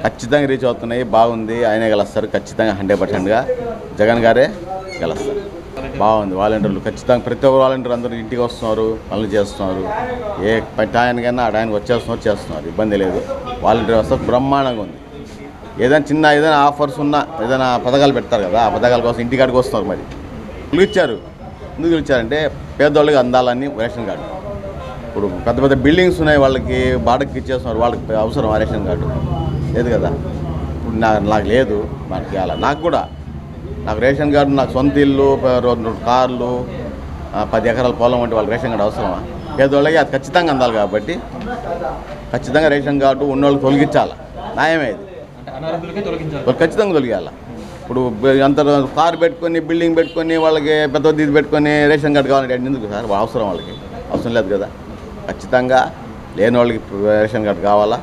ఖచ్చితంగా రీచ్ అవుతున్నాయి బాగుంది ఆయనే గెలుస్తారు ఖచ్చితంగా హండ్రెడ్ పర్సెంట్గా జగన్ గారే గెలుస్తారు బాగుంది వాలంటీర్లు ఖచ్చితంగా ప్రతి ఒక్క వాలంటీర్ అందరూ ఇంటికి వస్తున్నారు పనులు చేస్తున్నారు ఏ పని ఆయనకైనా ఆడ ఆయనకి వచ్చేస్తున్నారు చేస్తున్నారు ఇబ్బంది లేదు వాలంటీర్ వ్యవస్థ బ్రహ్మాండంగా ఉంది ఏదైనా చిన్న ఏదైనా ఆఫర్స్ ఉన్నా ఏదైనా పథకాలు పెడతారు కదా ఆ పథకాల కోసం ఇంటికాడికి వస్తున్నారు మరి ఎందుకు ఇచ్చారు ఎందుకు ఇచ్చారంటే పేదవాళ్ళకి అందాలని రేషన్ కార్డు ఇప్పుడు పెద్ద పెద్ద బిల్డింగ్స్ ఉన్నాయి వాళ్ళకి బాడకి ఇచ్చేస్తున్నారు వాళ్ళకి అవసరం ఆ రేషన్ కార్డు లేదు కదా ఇప్పుడు నా నాకు లేదు నాకు ఇవ్వాలి నాకు కూడా నాకు రేషన్ కార్డు నాకు సొంత ఇల్లు ప- రెండు కార్లు ఆ, పది ఎకరాల పొలం వంటి వాళ్ళకి రేషన్ కార్డు అవసరమా పేదవాళ్ళకి అది ఖచ్చితంగా అందాలి కాబట్టి ఖచ్చితంగా రేషన్ కార్డు ఉన్నోళ్ళకి తొలగించాలి న్యాయమే ఇది అంటే అనారోగ్యులకే తొలగించాలి వాళ్ళు ఖచ్చితంగా తొలగాల ఇప్పుడు బ- అంత కారు పెట్టుకొని బిల్డింగ్ పెట్టుకొని వాళ్ళకి పెద్ద ఇది పెట్టుకొని రేషన్ కార్డు కావాలంటే ఎందుకు సార్ వాళ్ళ అవసరం వాళ్ళకి అవసరం లేదు కదా ఖచ్చితంగా లేని వాళ్ళకి రేషన్ కార్డు కావాలా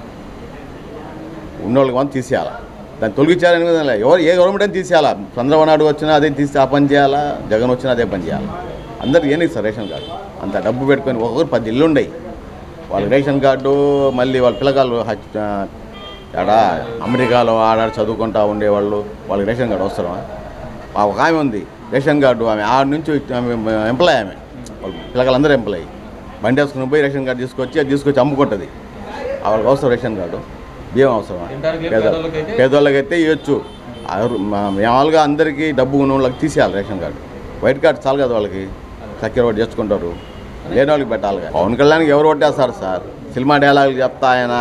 ఉన్నోళ్ళకి మనం తీసేయాలా దాన్ని తొలగించాలని కూడా లేదు. ఎవరు ఏ గవర్నమెంట్ అని తీసేయాలా చంద్రబాబు నాయుడు వచ్చినా అదే తీసి ఆ పని చేయాలా జగన్ వచ్చినా అదే పని చేయాలా అందరికి ఏనికి సార్ రేషన్ కార్డు అంత డబ్బు పెట్టుకొని ఒక్కొక్కరు పది ఇల్లు ఉన్నాయి వాళ్ళకి రేషన్ కార్డు మళ్ళీ వాళ్ళ పిల్లగాళ్ళు హచ్- ఆ, ఆడ అమెరికాలో ఆడ చదువుకుంటా ఉండేవాళ్ళు వాళ్ళకి రేషన్ కార్డు అవసరమా ఆ ఒక ఆమె ఉంది రేషన్ కార్డు ఆమె ఆడ నుంచి ఆమె ఎంప్లాయ్ ఆమె వాళ్ళ పిల్లగాళ్ళందరూ ఎంప్లాయ్ బండి వేసుకుని పోయి రేషన్ కార్డు తీసుకొచ్చి అది తీసుకొచ్చి అమ్ముకుంటుంది వాళ్ళకి అవసరం రేషన్ కార్డు బియ్యం అవసరమా తినడానికి లేదు, పేద పేదోళ్ళకైతే- పేదోళ్ళకైతే ఇవ్వచ్చు ఆ- మా- మామూలుగా అందరికీ డబ్బు ఉన్న వాళ్ళకి తీసేయాలి రేషన్ కార్డు వైట్ కార్డు చాలు కదా వాళ్ళకి చక్కెర ఒకటి చేసుకుంటారు లేని వాళ్ళకి పెట్టాలి కదా. పవన్ కళ్యాణ్కి ఎవరు ఓటేస్తారు సార్ సినిమా డైలాగులు చెప్తా ఆయన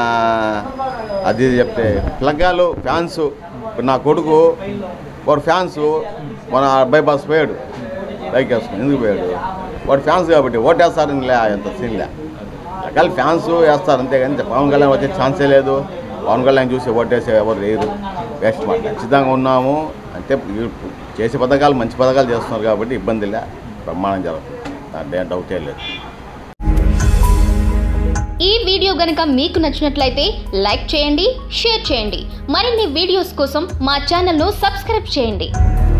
అది ఇది చెప్తే పిల్లగాళ్ళు ఫ్యాన్స్ ఇప్పుడు నా కొడుకు వాడు ఫ్యాన్స్ మన బైపాస్ పోయాడు బైక్ వేసుకుని ఎందుకు పోయాడు వాడు ఫ్యాన్స్ కాబట్టి ఓటేస్తారని లే ఎంత సీన్ లే రకాల ఫ్యాన్స్ వేస్తారు అంతేగాని పవన్ కళ్యాణ్ వచ్చే ఛాన్సే లేదు పవన్ కళ్యాణ్ చూసి ఓటేసే ఎవరు లేరు వేస్ట్ మాట ఖచ్చితంగా ఉన్నాము అంటే ఈ చేసే పథకాలు మంచి పథకాలు చేస్తున్నారు కాబట్టి ఇబ్బంది లే బ్రహ్మాండం జరుగుతుంది దాంట్లో ఏం డౌటే లేదు ఈ వీడియో గనుక మీకు నచ్చినట్లయితే లైక్ చేయండి షేర్ చేయండి మరిన్ని వీడియోస్ కోసం మా ఛానల్ను సబ్స్క్రైబ్ చేయండి